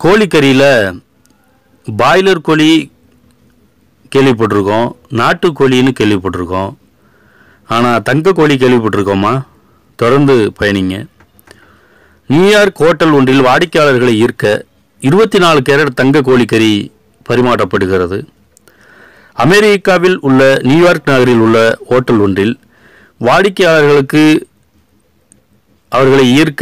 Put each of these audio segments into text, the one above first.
கோழிக்கறியில் boiler கோழி கேள்விப்பட்டிருக்கோம் நாட்டுக்கோழின்னு கேள்விப்பட்டிருக்கோம் ஆனால் தங்க கோழி கேள்விப்பட்டிருக்கோமா தொடர்ந்து பயணிங்க நியூயார்க் ஹோட்டல் ஒன்றில் வாடிக்கையாளர்களை ஈர்க்க இருபத்தி நாலு கேரட் தங்க கோழிக்கறி பரிமாற்றப்படுகிறது அமெரிக்காவில் உள்ள நியூயார்க் நகரில் உள்ள ஹோட்டல் ஒன்றில் வாடிக்கையாளர்களுக்கு அவர்களை ஈர்க்க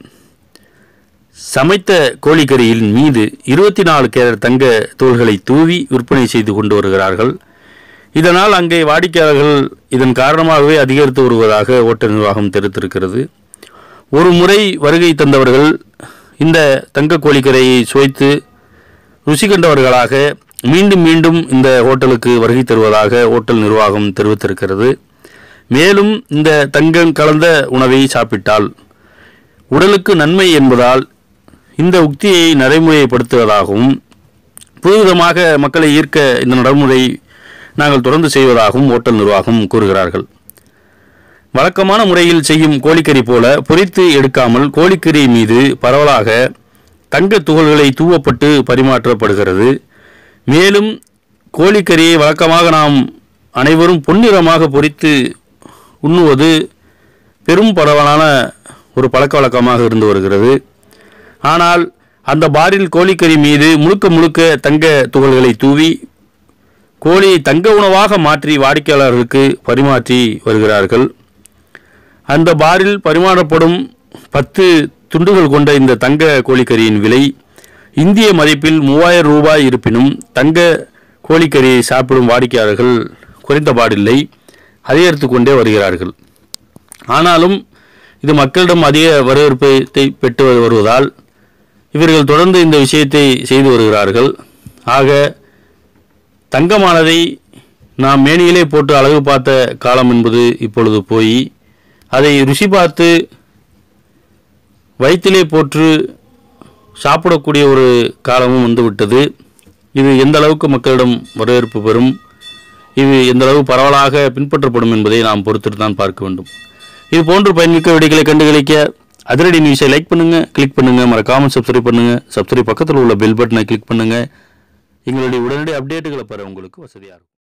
சமைத்த கோழிக்கறியின் மீது இருபத்தி நாலு கேரட் தங்க தோள்களை தூவி விற்பனை செய்து கொண்டு வருகிறார்கள் இதனால் அங்கே வாடிக்கையாளர்கள் இதன் காரணமாகவே அதிகரித்து வருவதாக ஓட்டல் நிர்வாகம் தெரிவித்திருக்கிறது ஒரு முறை வருகை தந்தவர்கள் இந்த தங்க கோழிக்கரையை சுவைத்து ருசி கண்டவர்களாக மீண்டும் மீண்டும் இந்த ஹோட்டலுக்கு வருகை தருவதாக ஹோட்டல் நிர்வாகம் தெரிவித்திருக்கிறது மேலும் இந்த தங்கம் கலந்த உணவை சாப்பிட்டால் உடலுக்கு நன்மை என்பதால் இந்த உக்தியை நடைமுறைப்படுத்துவதாகவும் புதுவிதமாக மக்களை ஈர்க்க இந்த நடைமுறை நாங்கள் தொடர்ந்து செய்வதாகவும் ஓட்டல் நிர்வாகம் கூறுகிறார்கள் வழக்கமான முறையில் செய்யும் கோழிக்கறி போல பொரித்து எடுக்காமல் கோழிக்கறி மீது பரவலாக தங்க துகள்களை தூவப்பட்டு பரிமாற்றப்படுகிறது மேலும் கோழிக்கறியை வழக்கமாக நாம் அனைவரும் பொன்னிறமாக பொரித்து உண்ணுவது பெரும் பரவலான ஒரு பழக்க வழக்கமாக இருந்து வருகிறது ஆனால் அந்த பாரில் கோழிக்கறி மீது முழுக்க முழுக்க தங்க துகள்களை தூவி கோழியை தங்க உணவாக மாற்றி வாடிக்கையாளர்களுக்கு பரிமாற்றி வருகிறார்கள் அந்த பாரில் பரிமாறப்படும் பத்து துண்டுகள் கொண்ட இந்த தங்க கோழிக்கறியின் விலை இந்திய மதிப்பில் மூவாயிரம் ரூபாய் இருப்பினும் தங்க கோழிக்கறியை சாப்பிடும் வாடிக்கையாளர்கள் குறைந்தபாடில்லை அதிகரித்து கொண்டே வருகிறார்கள் ஆனாலும் இது மக்களிடம் அதிக வரவேற்பை பெற்று வருவதால் இவர்கள் தொடர்ந்து இந்த விஷயத்தை செய்து வருகிறார்கள் ஆக தங்கமானதை நாம் மேனியிலே போட்டு அழகு பார்த்த காலம் என்பது இப்பொழுது போய் அதை ருசி பார்த்து வயிற்றிலே போற்று சாப்பிடக்கூடிய ஒரு காலமும் வந்துவிட்டது இது எந்த அளவுக்கு மக்களிடம் வரவேற்பு பெறும் இது எந்த அளவு பரவலாக பின்பற்றப்படும் என்பதை நாம் பொறுத்திட்டு தான் பார்க்க வேண்டும் இது போன்று பயன்மிக்க வீடியோக்களை கண்டுகளிக்க அதிரடி நியூஸை லைக் பண்ணுங்க கிளிக் பண்ணுங்க மறக்காம சப்ஸ்கிரைப் பண்ணுங்க சப்ஸ்கிரைப் பக்கத்தில் உள்ள பெல் பட்டனை கிளிக் பண்ணுங்க எங்களுடைய உடனடி அப்டேட்டுகளை பெற உங்களுக்கு வசதியாக இருக்கும்